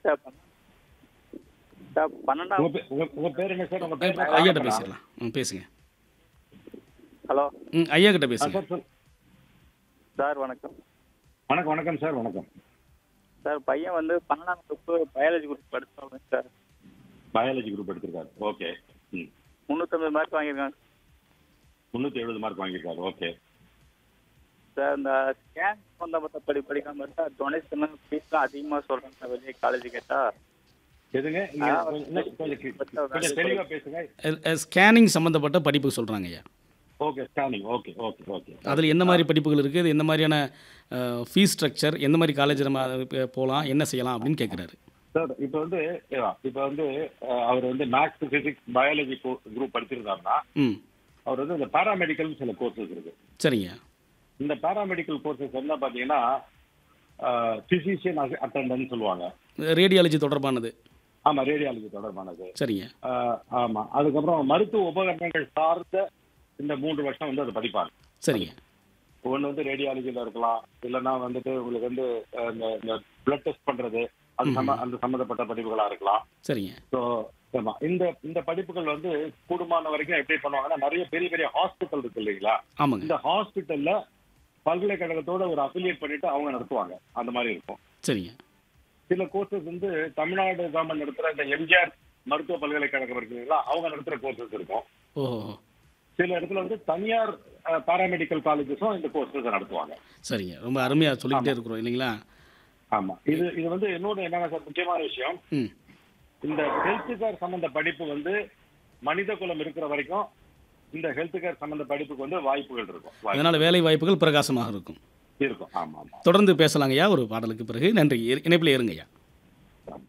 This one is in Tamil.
சார் பண்ண- சார் பன்னெண்டாம் உங்க பே- உங்க உங்க பேர் என்ன சார் உங்க பேர் என்ன? ஐயா ஐயாட்ட பேசிடலாம் ம் பேசுங்க ஹலோ ம் ஐயா கிட்ட ஆ, பேசுங்க சார் சொல் சார் வணக்கம் வணக்கம் வணக்கம் சார் வணக்கம் சார் பையன் வந்து பன்னெண்டாம் வகுப்பு பயாலஜி குரூப் படிச்சாங்க சார் பயாலஜி குரூப் எடுத்திருக்காரு ஓகே ம் முந்நூற்றம்பது மார்க் வாங்கியிருக்காங்க முந்நூற்றி எழுபது மார்க் வாங்கியிருக்காரு ஓகே சார் இந்த ஸ்கேன் சம்மந்தப்பட்ட படி படிக்காம இருந்தா டொனேஷன் ஃபீஸ்லாம் அதிகமாக சொல்கிறாங்க சார் வெளியே காலேஜ் கேட்டால் எதுங்க இங்க ஆ, கொஞ்சம் இன்னும் கொஞ்சம் கி- கொஞ்சம் தெளிவா பேசுங்க ஸ்கேனிங் சம்மந்தப்பட்ட படிப்பு சொல்கிறாங்க ஐயா okay scanning okay okay okay அதில் என்ன மாதிரி படிப்புகள் இருக்குது இது எந்த மாதிரியான ஃபீஸ் ஸ்ட்ரக்சர் எந்த மாதிரி காலேஜ் நம்ம போகலாம் என்ன செய்யலாம் அப்படின்னு கேட்குறாரு சார் இப்போ வந்து இப்போ வந்து அஹ், அவர் வந்து மேக்ஸ் பிசிக்ஸ் பயாலஜி குரூப் படிச்சிருந்தாருன்னா ம் அவர் வந்து இந்த பாராமெடிக்கல் சில கோர்சஸ் இருக்கு சரிங்க இந்த பாராமெடிக்கல் கோர்சஸ் என்ன பார்த்தீங்கன்னா பிசிஷியன் அட்டண்டன்ட் சொல்லுவாங்க ரேடியாலஜி தொடர்பானது ஆமா ரேடியாலஜி தொடர்பானது சரிங்க அஹ், ஆமா அதுக்கப்புறம் மருத்துவ உபகரணங்கள் சார்ந்த இந்த மூன்று வருஷம் வந்து அதை படிப்பாங்க சரிங்க ஒன்று வந்து ரேடியாலஜியில் இருக்கலாம் இல்லைன்னா வந்துட்டு உங்களுக்கு வந்து அஹ், இந்த இந்த பிளட் டெஸ்ட் பண்றது அது சம்ம அந்த சம்மந்தப்பட்ட படிப்புகளா இருக்கலாம் சரிங்க ஸோ ஆமா இந்த இந்த படிப்புகள் வந்து கூடுமான வரைக்கும் எப்படி பண்ணுவாங்கன்னா நிறைய பெரிய பெரிய ஹாஸ்பிட்டல் இருக்கு இல்லைங்களா ஆமாங்க இந்த ஹாஸ்பிட்டல்ல பல்கலைக்கழகத்தோட ஒரு அஃபிலியேட் பண்ணிட்டு அவங்க நடத்துவாங்க அந்த மாதிரி இருக்கும் சரிங்க சில கோர்சஸ் வந்து தமிழ்நாடு கவர்மெண்ட் நடத்துற இந்த எம்ஜிஆர் மருத்துவ பல்கலைக்கழகம் இருக்கு இல்லைங்களா அவங்க நடத்துற கோர்சஸ் இருக்கும் ஓஹோ சில இடத்துல வந்து தனியார் பாராமெடிக்கல் காலேஜஸும் இந்த கோர்சஸ் நடத்துவாங்க சரிங்க ரொம்ப அருமையாக சொல்லிக்கிட்டே இருக்கிறோம் இல்லைங்களா ஆமா இது இது வந்து இன்னொரு என்னன்னா சார் முக்கியமான விஷயம் ம் இந்த ஹெல்த் கேர் சம்பந்த படிப்பு வந்து மனித குலம் இருக்கிற வரைக்கும் இந்த ஹெல்த் கேர் சம்பந்த படிப்புக்கு வந்து வாய்ப்புகள் இருக்கும் வாய்ப்பு அதனால் வேலை வாய்ப்புகள் பிரகாசமாக இருக்கும் இருக்கும் ஆமா ஆமா தொடர்ந்து பேசலாங்கய்யா ஒரு பாடலுக்கு பிறகு நன்றி இணைப்பில் இருங்கய்யா